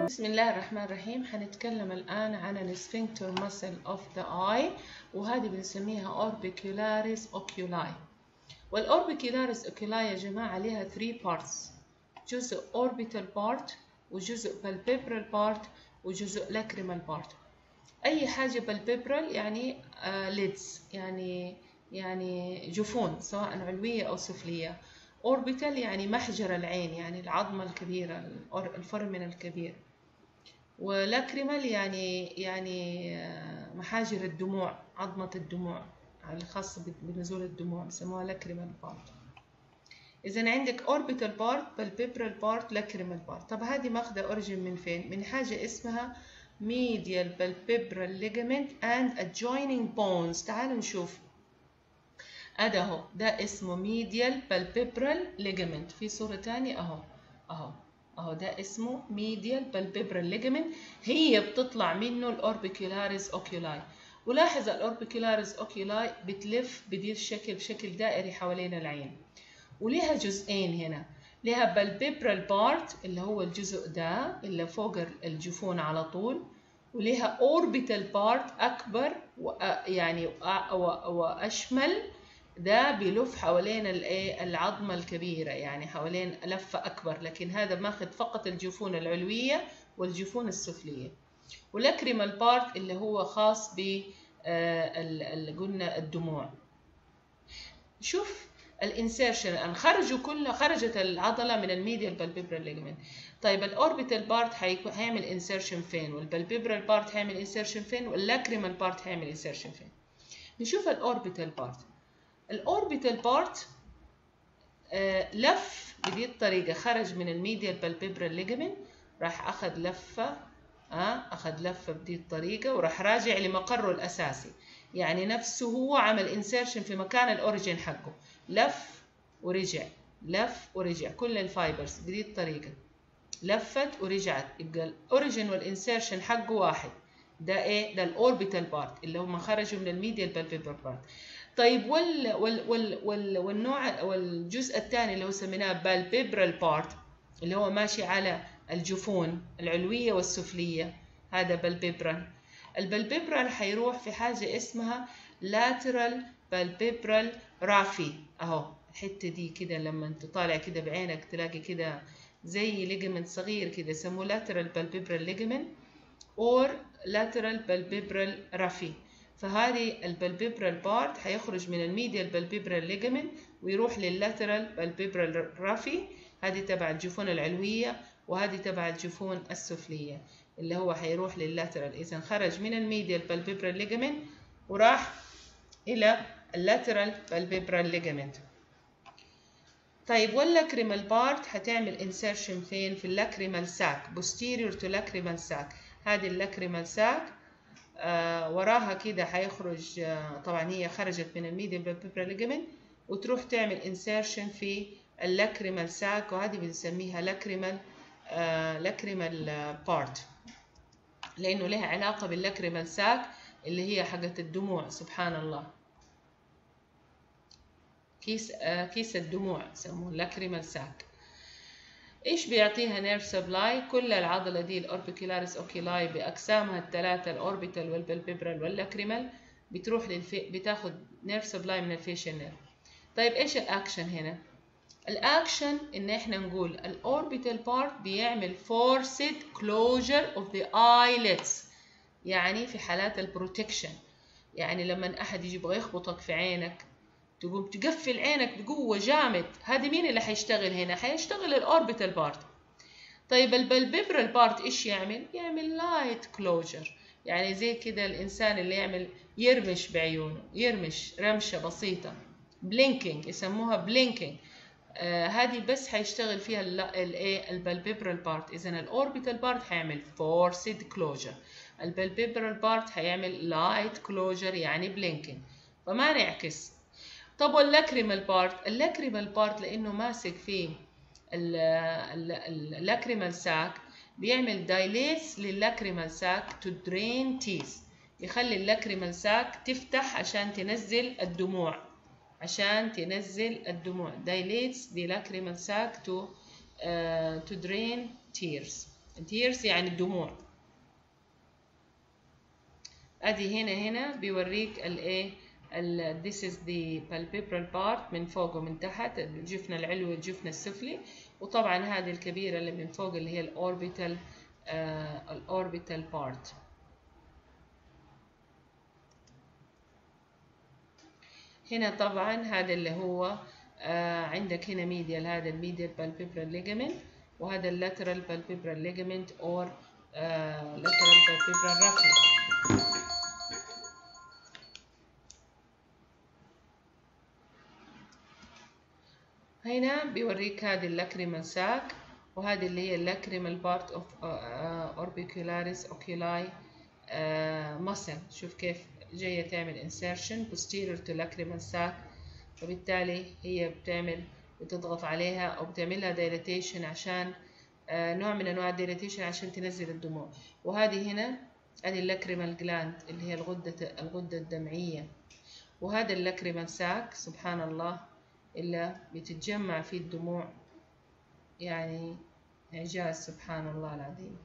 بسم الله الرحمن الرحيم حنتكلم الآن عن السفنكتر muscle of the eye وهذه بنسميها orbicularis oculi والorbicularis oculi يا جماعة لها 3 parts جزء orbital part وجزء palpebral part وجزء lacrimal part أي حاجة palpebral يعني آه lids يعني يعني جفون سواء علوية أو سفلية orbital يعني محجر العين يعني العظمة الكبيرة الفرمن الكبير ولاكريمال يعني يعني محاجر الدموع عظمة الدموع الخاصة بنزول الدموع بسموها لاكريمال بارت إذا عندك orbital part palpebral part lacrimal part طب هذه ماخذة أوريجين من فين؟ من حاجة اسمها medial palpebral ligament and adjoining bones تعالوا نشوف أدا أهو ده اسمه medial palpebral ligament في صورة تانية أهو أهو أهو ده اسمه medial palpebral ligament هي بتطلع منه الأوربيكولاريس أوكيولاي ولاحظ الأوربيكولاريس أوكيولاي بتلف بدي الشكل بشكل دائري حوالين العين وليها جزئين هنا لها palpebral part اللي هو الجزء ده اللي فوق الجفون على طول ولها orbital part أكبر يعني وأشمل ده بيلف حوالين الايه العظمه الكبيره يعني حوالين لفه اكبر لكن هذا ماخذ فقط الجفون العلويه والجفون السفليه والاكريمال بارت اللي هو خاص ب قلنا الدموع شوف الانسيرشن الان خرجوا كلها خرجت العضله من الميديال بالبيبرال ليجمنت طيب الاوربيتال بارت هيعمل انسيرشن فين والبالبيبرال بارت هيعمل انسيرشن فين واللاكريمال بارت هيعمل انسيرشن فين نشوف الاوربيتال بارت الاوربيتال بارت آه لف بدي الطريقه خرج من الميديال بالبيبرال ليجمنت راح اخذ لفه آه اخذ لفه بدي الطريقه وراح راجع لمقره الاساسي يعني نفسه هو عمل انسيرشن في مكان الاوريجين حقه لف ورجع لف ورجع كل الفايبرز بدي الطريقه لفت ورجعت يبقى الاوريجين والانسيرشن حقه واحد ده ايه ده الاوربيتال بارت اللي هم خرجوا من الميديال بالبيبرال بارت طيب وال وال وال وال والنوع والجزء الثاني اللي هو سميناه بالبيبرال بارت اللي هو ماشي على الجفون العلويه والسفليه هذا بالبيبرال البالبيبرال حيروح في حاجه اسمها lateral بالبيبرال رافي اهو الحته دي كده لما انت طالع كده بعينك تلاقي كده زي ليجمنت صغير كده يسموه lateral بالبيبرال ليجمنت or lateral بالبيبرال رافي فهذه البالبيبرال بارت هيخرج من الميديال بالبيبرال ليجمنت ويروح لللاترال بالبيبرال رافي هذه تبع الجفون العلوية وهذه تبع الجفون السفلية اللي هو هيروح لللاترال إذا خرج من الميديال بالبيبرال ليجمنت وراح إلى اللاترال بالبيبرال ليجمنت طيب واللاكريمال بارت هتعمل انسيرشن فين في اللاكريمال ساك posterior to lacrimal sac هذه اللاكريمال ساك آه وراها كده هيخرج آه طبعا هي خرجت من الميديال بالبيبرال ليجمنت وتروح تعمل انسيرشن في اللاكريمال ساك وهذه بنسميها لاكريمال آه لاكريمال بارت لانه لها علاقه باللاكريمال ساك اللي هي حقت الدموع سبحان الله كيس آه كيس الدموع يسموه لاكريمال ساك ايش بيعطيها نيرف سبلاي كل العضله دي الاوربيكولاريس اوكيلاي باقسامها الثلاثه الاوربيتال والبلبيبرال واللاكريمال بتروح للفي... بتاخد نيرف سبلاي من الفيشل نيرف طيب ايش الاكشن هنا الاكشن ان احنا نقول الاوربيتال بارت بيعمل فورسد كلوجر اوف ذا ايلتس يعني في حالات البروتكشن يعني لما احد يجي يبغى يخبطك في عينك تقوم تقفل عينك بقوة جامد هذه مين اللي حيشتغل هنا حيشتغل الاوربيتال بارت طيب البلبيبرال بارت ايش يعمل يعمل لايت كلوجر يعني زي كده الانسان اللي يعمل يرمش بعيونه يرمش رمشة بسيطة بلينكينج يسموها بلينكينج آه هذه بس حيشتغل فيها الايه البلبيبرال بارت اذا الاوربيتال بارت حيعمل فورسد كلوجر البلبيبرال بارت حيعمل لايت كلوجر يعني بلينكينج فما نعكس طب واللاكريمال بارت اللاكريمال بارت لانه ماسك فيه اللاكريمال ساك بيعمل دايليتس للاكريمال ساك تو درين تيث يخلي اللاكريمال ساك تفتح عشان تنزل الدموع عشان تنزل الدموع dilates the lacrimal sac to uh, to drain tears tears يعني الدموع ادي هنا هنا بيوريك الايه ال this is the palpebral part من فوق ومن تحت الجفن العلوي والجفن السفلي وطبعا هذه الكبيرة اللي من فوق اللي هي الاوربيتال آه الاوربيتال بارت هنا طبعا هذا اللي هو آه عندك هنا ميديال هذا الميديال بالبيبرال ليجامنت وهذا اللاترال بالبيبرال ليجامنت اور lateral palpebral raphe هنا بيوريك هذه اللاكريمال ساك وهذه اللي هي اللاكريمال بارت اوف اوربيكولاريس اوكيولاي muscle شوف كيف جاية تعمل insertion posterior to lacrimal sac فبالتالي هي بتعمل بتضغط عليها أو بتعملها dilatation عشان آه نوع من أنواع الديلاتيشن عشان تنزل الدموع وهذه هنا هذه اللاكريمال جلاند اللي هي الغدة الغدة الدمعية وهذا اللاكريمال ساك سبحان الله إلا بتتجمع فيه الدموع يعني إعجاز سبحان الله العظيم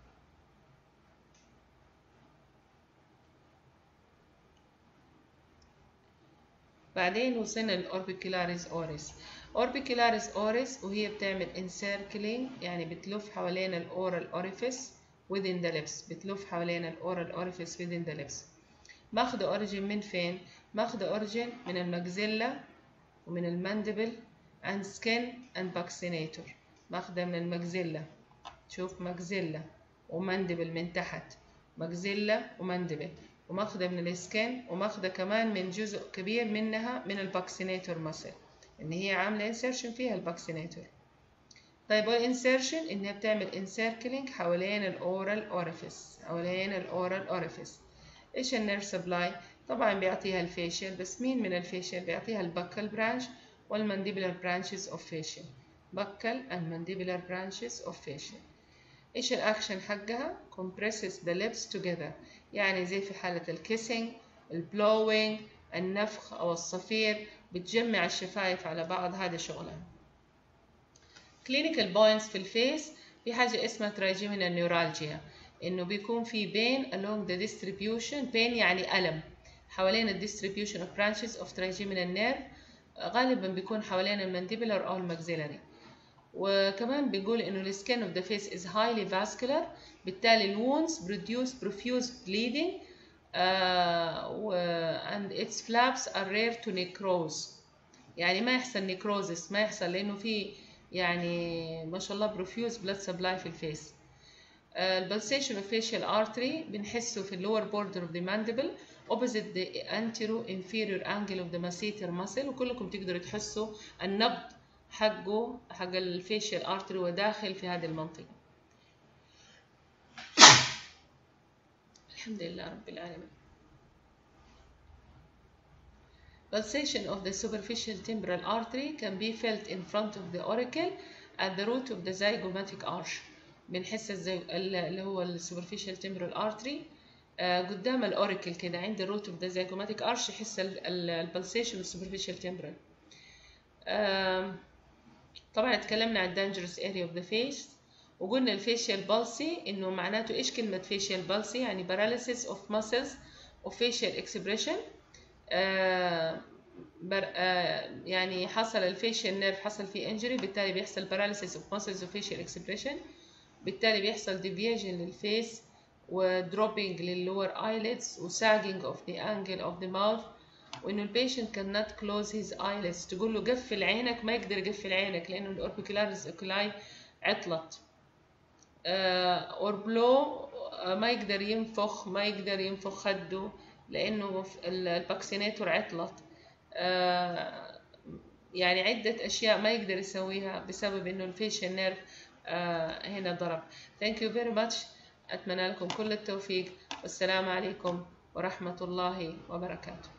بعدين وصلنا للأوربيكولاريس أوريس أوربيكولاريس أوريس وهي بتعمل encircling يعني بتلف حوالين الأورال أوريفيس within the lips بتلف حوالين الأورال أوريفيس within the lips ماخدة أوريجين من فين؟ ماخدة أوريجين من المجزلة ومن الماندبل and skin and vaccinator ماخدة من المجزلة شوف مجزلة وماندبل من تحت مجزلة وماندبل وماخدة من السكن وماخدة كمان من جزء كبير منها من الباكسينيتور ماسل ان هي عاملة انسيرشن فيها الباكسينيتور طيب والانسيرشن انها بتعمل انسيركلينج حوالين الاورال اوريفيس حوالين الاورال اوريفيس ايش النيرف سبلاي طبعا بيعطيها الفيشل بس مين من الفيشل بيعطيها البكال برانش والمانديبولار برانشز اوف فيشل بكال and mandibular branches of facial ايش الاكشن حقها compresses the lips together يعني زي في حالة الكيسنج البلوينج النفخ أو الصفير بتجمع الشفايف على بعض هذا شغلها clinical points في الفيس في حاجة اسمها trigeminal neuralgia إنه بيكون في pain along the distribution pain يعني ألم حوالين ال distribution of branches of trigeminal nerve غالبا بيكون حوالين المانديبولار أو الماكسيلاري وكمان بيقول انه السكين اوف ذا فيس is highly vascular بالتالي الوونز produce profuse bleeding uh, and its flaps are rare to necrose يعني ما يحصل necrosis ما يحصل لانه في يعني ما شاء الله profuse blood supply في الفيس البلسيشن اوف facial artery بنحسه في اللور border of the mandible opposite the antero inferior angle of the masseter muscle وكلكم تقدروا تحسوا النبض حقه حق الفيشيال ارتري وداخل في هذه المنطقة الحمد لله رب العالمين Pulsation of the superficial temporal artery can be felt in front of the auricle at the root of the zygomatic arch بنحس الزي... اللي هو السوبرفيشال temporal artery آه قدام الاوريكل كده عند الروت اوف ذا زيجوماتيك ارش يحس البلسيشن والسوبرفيشال temporal آه طبعا اتكلمنا عن dangerous area of the face وقلنا الفيشيال بالسي انه معناته ايش كلمة فيشيال بالسي يعني paralysis of muscles of facial expression آه بر آه يعني حصل الفيشيال نيرف حصل فيه انجري بالتالي بيحصل paralysis of muscles of facial expression بالتالي بيحصل deviation للفيس ودروبينج للور eyelids وساجينج of the angle of the mouth وانه البيشنت cannot close his eyelids تقول له قفل عينك ما يقدر يقفل عينك لانه الاوربيكولاريس اوكولاي عطلت اور بلو ما يقدر ينفخ ما يقدر ينفخ خده لانه الباكسينيتور عطلت يعني عدة أشياء ما يقدر يسويها بسبب إنه الفيشل نيرف هنا ضرب thank you very much أتمنى لكم كل التوفيق والسلام عليكم ورحمة الله وبركاته